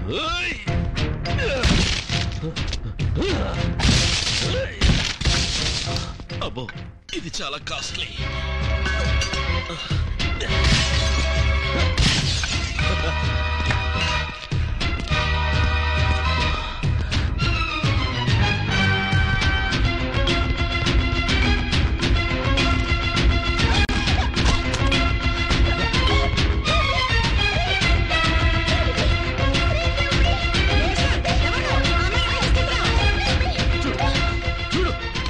ఓయ్! అబ్బో ఇది చాలా కాస్ట్లీ చూడు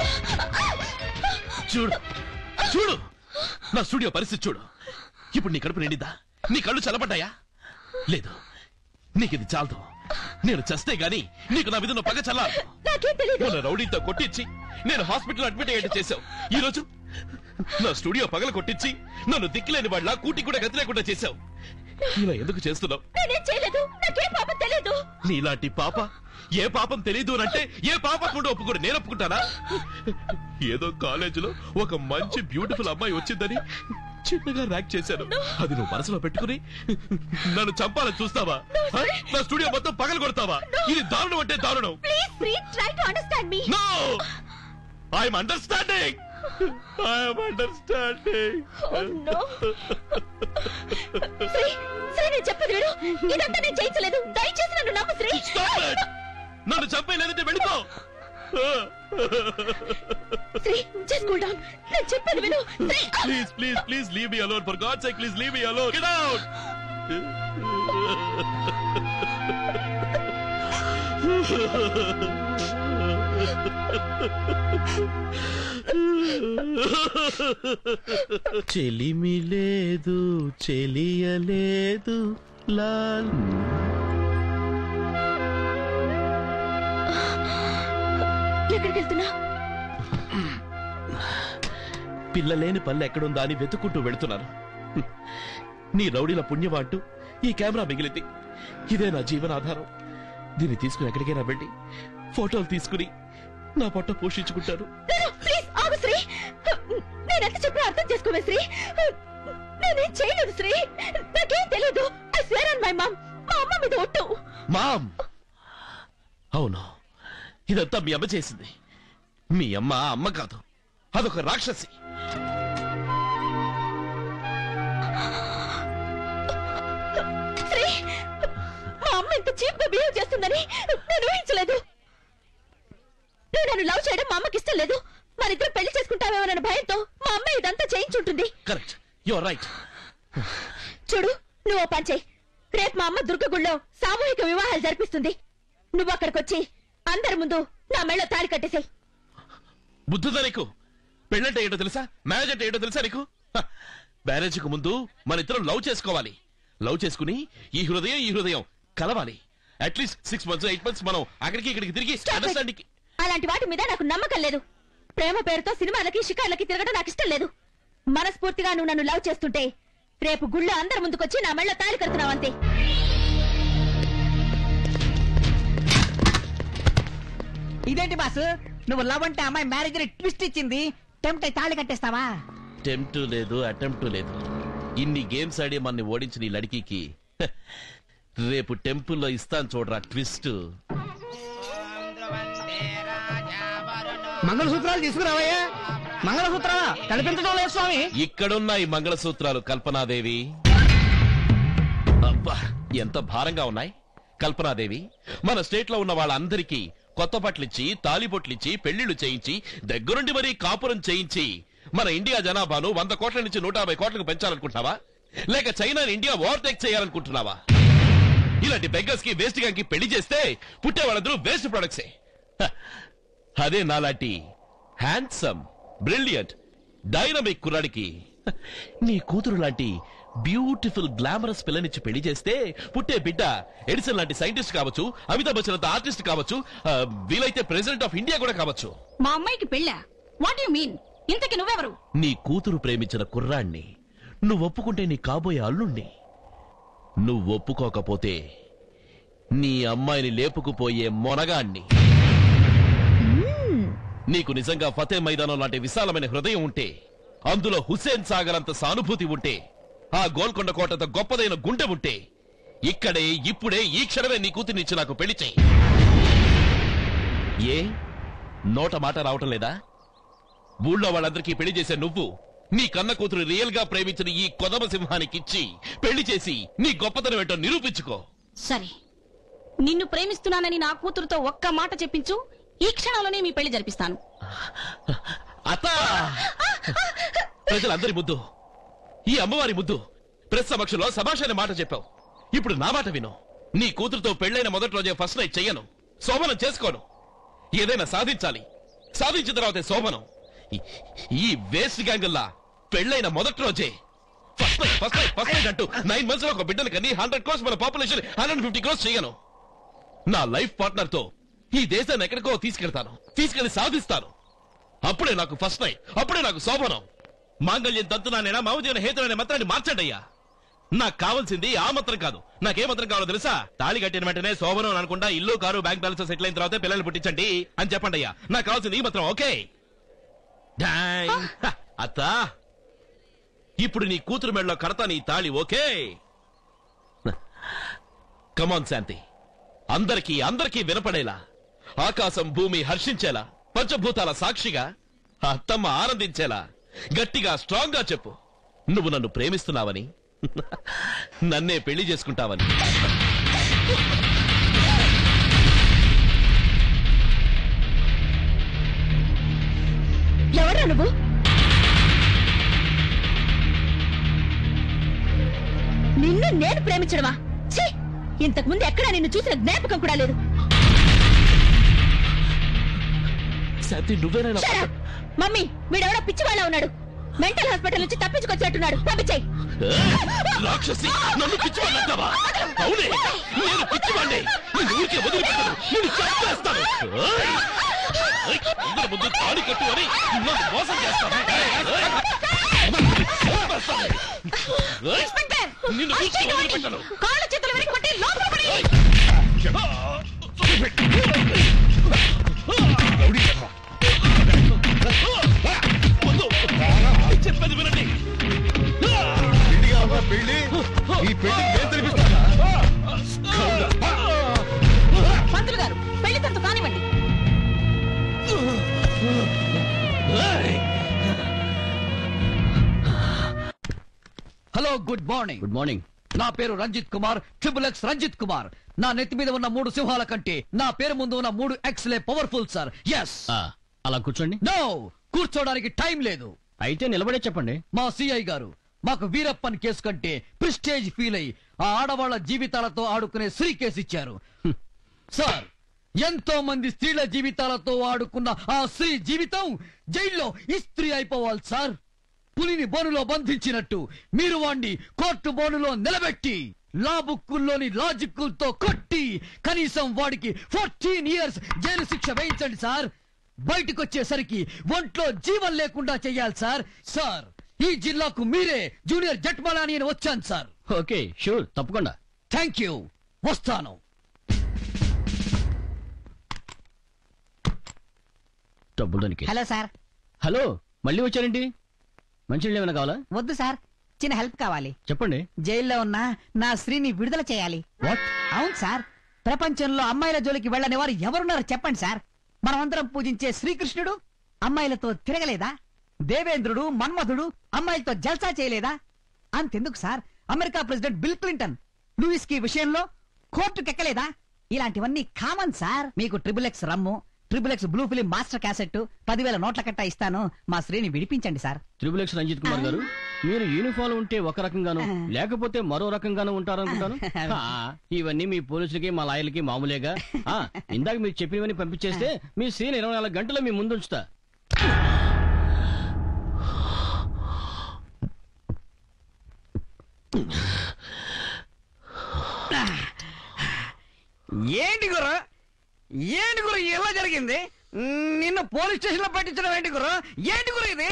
చూడు చూడు నా స్టూడియో పరిస్థితి చూడు ఇప్పుడు నీ కడుపు నిండిందా నీ కళ్ళు చల్లబడ్డాయా లేదు నీకు ఇది చాలదు నేను చస్తే గాని నీకు నా మీద ఉన్న పగ చల్లారు నాకేం తెలియదు మొన్న రౌడీతో కొట్టించి నేను హాస్పిటల్ అడ్మిట్ అయ్యేట్టు చేశావు ఈ రోజు నా స్టూడియో పగల కొట్టించి నన్ను దిక్కులేని వాళ్ళ కూటి కూడా గతి లేకుండా చేశావు ఇలా ఎందుకు చేస్తున్నావు నేనేం చేయలేదు నాకేం పాపం తెలియదు నీలాంటి పాప ఏ పాపం తెలీదు అంటే ఏ పాపకుండా ఒప్పుకోరు నేను ఒప్పుకుంటానా ఏదో కాలేజీలో ఒక మంచి బ్యూటిఫుల్ అమ్మాయి వచ్చిందని చిన్నగా ర్యాక్ చేశాను అది నువ్వు మనసులో పెట్టుకుని నన్ను చంపాలని చూస్తావా హ? నా స్టూడియో మొత్తం పగలు కొడతావా ఇది దారుణం అంటే దారుణం please pre try to understand me no I'm understanding I'm understanding no. Sri Sri నేను చెప్పేది విను ఇదంతా నేను చేయించలేదు దయచేసి నన్ను నమ్ము శ్రీ స్టాప్ ఇట్ నన్ను చంపేయలేదంటే వెళ్ళిపో శ్రీ జస్ట్ కూల్ డౌన్ నేను చెప్పేది విను Sri please please please leave me alone for God sake please leave me alone get out చెలిమి లేదు చెలియలేదు లాల్ ఎక్కడికి వెళ్తున్నా పిల్లలేని పల్లె ఎక్కడుందా అని వెతుక్కుంటూ వెళుతున్నాను నీ రౌడీల పుణ్యవాంటూ ఈ కెమెరా మిగిలింది ఇదే నా జీవనాధారం దీన్ని తీసుకుని ఎక్కడికైనా వెళ్ళి ఫోటోలు తీసుకుని నా పొట్ట పోషించుకుంటాను ప్లీజ్ ఆగు శ్రీ నేనెంత చెప్పినా అర్థం చేసుకోవే శ్రీ నేనేం చేయలేదు శ్రీ నాకేం తెలియదు I swear on my mum మా అమ్మ మీద ఒట్టు మామ్ అవును ఇదంతా మీ అమ్మ చేసింది మీ అమ్మ అమ్మ కాదు అదొక రాక్షసి శ్రీ మా అమ్మ ఇంత చీప్ గా బిహేవ్ చేస్తుందని నేను ఊహించలేదు నువ్వు నన్ను లవ్ చేయడం మా అమ్మకి ఇష్టం లేదు మరిద్దరు పెళ్లి చేసుకుంటావేమోనన్న భయంతో మా అమ్మ ఇదంతా చేయించుంటుంది కరెక్ట్ యువర్ రైట్ చూడు నువ్వు ఓ పని చెయ్యి రేపు మా అమ్మ దుర్గగుళ్ళో సామూహిక వివాహాలు జరిపిస్తుంది నువ్వు అక్కడికి వచ్చి అందరి ముందు నా మెళ్ళ తాళి కట్టేసాయి బుద్ధుదా నీకు పెళ్ళంటే ఏంటో తెలుసా మ్యారేజ్ అంటే ఏంటో తెలుసా నీకు మ్యారేజ్ కు ముందు మన ఇద్దరం లవ్ చేసుకోవాలి లవ్ చేసుకుని ఈ హృదయం ఈ హృదయం కలవాలి at least six months eight months మనం అక్కడికి ఇక్కడికి తిరిగి Stop it. అండర్స్టాండింగ్ అలాంటి వాటి మీద నాకు నమ్మకం లేదు ప్రేమ పేరుతో సినిమాలకి షికార్లకి తిరగడం నాకు ఇష్టం లేదు మనస్ఫూర్తిగా నువ్వు నన్ను లవ్ చేస్తుంటే రేపు గుళ్ళో అందరి ముందుకొచ్చి నా మెళ్ళ తాళి కడుతున్నావు అంతే ఇదేంటి బాసు నువ్వు లవ్ అంటే అమ్మాయి మ్యారేజ్ ట్విస్ట్ ఇచ్చింది టెంప్ట్ అయి తాళి కట్టేస్తావా అటెంప్ట్ లేదు అటెంప్ట్ లేదు ఇన్ని గేమ్స్ ఆడి మనని ఓడించిన ఈ లడికి రేపు టెంపుల్లో ఇస్తాను చూడరా ట్విస్ట్ మంగళసూత్రాలు తీసుకురావయ్యా మంగళసూత్రాలా కనిపించడం లేదు స్వామి ఇక్కడున్న ఈ మంగళసూత్రాలు కల్పనాదేవి అబ్బా ఎంత భారంగా ఉన్నాయి కల్పనాదేవి మన స్టేట్ లో ఉన్న వాళ్ళందరికీ కొత్త బట్టలిచ్చి తాలిబొట్లిచ్చి పెళ్లిళ్లు చేయించి దగ్గరుండి మరీ కాపురం చేయించి మన ఇండియా జనాభాను వంద కోట్ల నుంచి నూట యాభై కోట్లకు పెంచాలనుకుంటున్నావా లేక చైనాని ఇండియా ఓవర్టేక్ చేయాలనుకుంటున్నావా ఇలాంటి బెగ్గర్స్ కి వేస్ట్ గాకి పెళ్లి చేస్తే పుట్టే వాళ్ళందరూ వేస్ట్ ప్రొడక్ట్సే హ, అదే నాలాంటి హ్యాండ్సమ్ బ్రిలియంట్ డైనమిక్ కుర్రాడికి హ, నీ కూతురు లాంటి బ్యూటిఫుల్ గ్లామరస్ పిల్లనిచ్చి పెళ్లి చేస్తే పుట్టే బిడ్డ ఎడిసన్ లాంటి సైంటిస్ట్ కావచ్చు అమితాబ్ బచ్చన్ అంత ఆర్టిస్ట్ కావచ్చు ఆ, వీలైతే ప్రెసిడెంట్ ఆఫ్ ఇండియా కూడా కావచ్చు మా అమ్మాయికి పెళ్ళా వాట్ యు మీన్ ఇంతకి నువ్వెవరు నీ కూతురు ప్రేమించిన కుర్రాణ్ణి నువ్వు ఒప్పుకుంటే నీ కాబోయే అల్లుణ్ణి నువ్వు ఒప్పుకోకపోతే నీ అమ్మాయిని లేపుకుపోయే మొనగాణ్ణి నీకు నిజంగా ఫతే మైదానం లాంటి విశాలమైన హృదయం ఉంటే అందులో హుస్సేన్ సాగర్ అంత సానుభూతి ఉంటే ఆ గోల్కొండ కోటంత గొప్పదైన గుండె ఉంటే ఇక్కడే ఇప్పుడే ఈ క్షణమే నీ కూతుర్నిచ్చి నాకు పెళ్లి చేయి ఏ నోట మాట రావటం లేదా ఊళ్ళో వాళ్ళందరికీ పెళ్లి చేసే నువ్వు నీ కన్న కూతురు రియల్ గా ప్రేమించిన ఈ కొదమ సింహానికిచ్చి పెళ్లి చేసి నీ గొప్పతనం ఏంటో నిరూపించుకో సరే నిన్ను ప్రేమిస్తున్నానని నా కూతురుతో ఒక్క మాట చెప్పించు ఈ క్షణంలోనే మీ పెళ్లి జరిపిస్తాను అత్త ప్రజలందరి ముద్దు ఈ అమ్మవారి ముద్దు ప్రెస్ సమక్షంలో సభాషణ మాట చెప్పావు ఇప్పుడు నా మాట విను నీ కూతురుతో పెళ్ళైన మొదటి రోజే ఫస్ట్ నైట్ చెయ్యను శోభనం చేసుకోను ఏదైనా సాధించాలి సాధించిన తర్వాతే శోభనం ఈ- ఈ వేస్ట్ గ్యాంగుల్లా పెళ్ళైన మొదటి రోజే first night first night first night అంటూ నైన్ మంత్స్ లో ఒక బిడ్డను కని హండ్రెడ్ క్రోస్ మన పాపులేషన్ హండ్రెడ్ ఫిఫ్టీ క్రోస్ చేయను నా లైఫ్ పార్ట్నర్ తో ఈ దేశాన్ని ఎక్కడికో తీసుకెళ్తాను తీసుకెళ్లి సాధిస్తాను అప్పుడే నాకు ఫస్ట్ నైట్ అప్పుడే నాకు శోభనం మాంగళ్యం తంతునానేనా మామజీవన హేతుననే మంత్రాన్ని మార్చండి అయ్యా నాకు కావాల్సింది ఆ మంత్రం కాదు నాకే మంత్రం కావాలో తెలుసా తాళి కట్టిన వెంటనే శోభనం అని అనుకుంటా ఇల్లు కారు బ్యాంక్ బ్యాలెన్స్ సెటిల్ అయిన తర్వాత పిల్లల్ని పుట్టించండి అని చెప్పండి అయ్యా నాకు కావాల్సింది ఈ మంత్రం ఓకే డాంగ్. హ, అత్తా ఇప్పుడు నీ కూతురు మెడలో కడతా నీ తాళి ఓకే కమాన్ శాంతి అందరికీ అందరికీ వినపడేలా ఆకాశం భూమి హర్షించేలా పంచభూతాల సాక్షిగా అత్తమ్మ ఆనందించేలా గట్టిగా స్ట్రాంగ్ గా చెప్పు నువ్వు నన్ను ప్రేమిస్తున్నావని నన్నే పెళ్లి చేసుకుంటావని ఎవరా నువ్వు నిన్ను నేను ప్రేమించడమా ఛీ! ఇంతకు ముందు ఎక్కడా నిన్ను చూసిన జ్ఞాపకం కూడా లేదు శాంతి నువ్వేనా Shut up! మమ్మీ వీడెవడో పిచ్చివాళ్ళ ఉన్నాడు మెంటల్ హాస్పిటల్ నుంచి తప్పించుకొచ్చినట్టున్నాడు పంపించాయి రాక్షసి నన్ను పిచ్చివాళ్ళంటావా అవునే నేను పిచ్చివాణ్ణి నిన్ను ఊరికే వదిలిపెట్టను నేను చంపేస్తాను ఏయ్! ఏయ్! అందరి ముందు తాళి కట్టు అని నన్ను మోసం చేస్తాను ఏయ్! చంపేస్తాను. ఏయ్! నిన్ను ఊరికే వదిలిపెట్టను కాళ్ళు చేతులు వెనక్కి కొట్టి లోపల పడి వద్దు. చెప్పేది వినండి పెళ్లిగా ఉందా పెళ్లి ఈ పెళ్లి నేను తెలిపిస్తానా పంతులు గారు పెళ్లి తంతు కానివ్వండి ఏయ్! Hello good morning good morning నా పేరు రంజిత్ కుమార్ ట్రిపుల్ ఎక్స్ రంజిత్ కుమార్ నా నెత్తి మీద ఉన్న మూడు సింహాల కంటే నా పేరు ముందు ఉన్న మూడు ఎక్స్ లే పవర్ఫుల్ సార్ ఎస్ అలా కూర్చోండి నో కూర్చోడానికి టైం లేదు అయితే నిలబడే చెప్పండి మా సిఐ గారు మాకు వీరప్పన్ కేసు కంటే ప్రిస్టేజ్ ఫీల్ అయి ఆ ఆడవాళ్ల జీవితాలతో ఆడుకునే శ్రీ కేసు ఇచ్చారు హ్మ్. సార్ ఎంతో మంది స్త్రీల జీవితాలతో ఆడుకున్న ఆ స్త్రీ జీవితం జైల్లో ఇస్త్రీ అయిపోవాలి సార్ పులిని బోనులో బంధించినట్టు మీరు వాణ్ణి కోర్టు బోనులో నిలబెట్టి లా బుక్కుల్లోని లాజిక్కులతో కొట్టి కనీసం వాడికి ఫోర్టీన్ ఇయర్స్ జైలు శిక్ష వేయించండి సార్ బయటకు వచ్చేసరికి ఒంట్లో జీవం లేకుండా చెయ్యాలి సార్ సార్ ఈ జిల్లాకు మీరే జూనియర్ జట్మలాని అని వచ్చాను సార్ ఓకే షూర్ తప్పకుండా థ్యాంక్ యూ వస్తాను డబ్బులు దానికి హలో సార్ హలో మళ్ళీ వచ్చారేంటి మంచి ఏమైనా కావాలా వద్దు సార్ చిన్న హెల్ప్ కావాలి చెప్పండి జైల్లో ఉన్న నా స్త్రీని విడుదల చేయాలి వాట్ అవును సార్ ప్రపంచంలో అమ్మాయిల జోలికి వెళ్ళని వారు ఎవరున్నారో చెప్పండి సార్ మనమందరం పూజించే శ్రీకృష్ణుడు అమ్మాయిలతో తిరగలేదా దేవేంద్రుడు మన్మధుడు అమ్మాయిలతో జల్సా చేయలేదా అంతెందుకు sir America president Bill Clinton Lewis కి విషయంలో కోర్టుకెక్కలేదా ఇలాంటివన్నీ కామన్ సార్ మీకు triple X rum triple X blue film master cassette పదివేల నోట్ల కట్ట ఇస్తాను మా స్త్రీని విడిపించండి sir triple X Ranjith Kumar గారు మీరు యూనిఫామ్ ఉంటే ఒక రకంగాను లేకపోతే మరో రకంగాను ఉంటారనుకుంటాను హా, ఇవన్నీ మీ పోలీసులకి మా లాయర్లకి మామూలేగా ఆ, ఇందాక మీరు చెప్పినవన్నీ పంపించేస్తే మీ సీన్ ఇరవై నాలుగు గంటలు మీ ముందుంచుతా ఏంటి గురు ఏంటి గురు ఇలా జరిగింది నిన్ను పోలీస్ స్టేషన్ లో పట్టించడం ఏంటి గురు ఏంటి గురు ఇది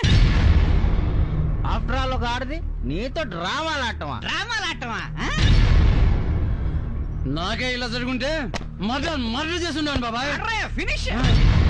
ఆఫ్టర్ ఆల్ ఒక ఆడది నీతో డ్రామాలు ఆడటమా డ్రామాలు ఆడటమా నాకే ఇలా జరుగుంటే మర్డర్ మర్డర్ చేస్తుండేవాడిని బాబాయ్ ఫినిష్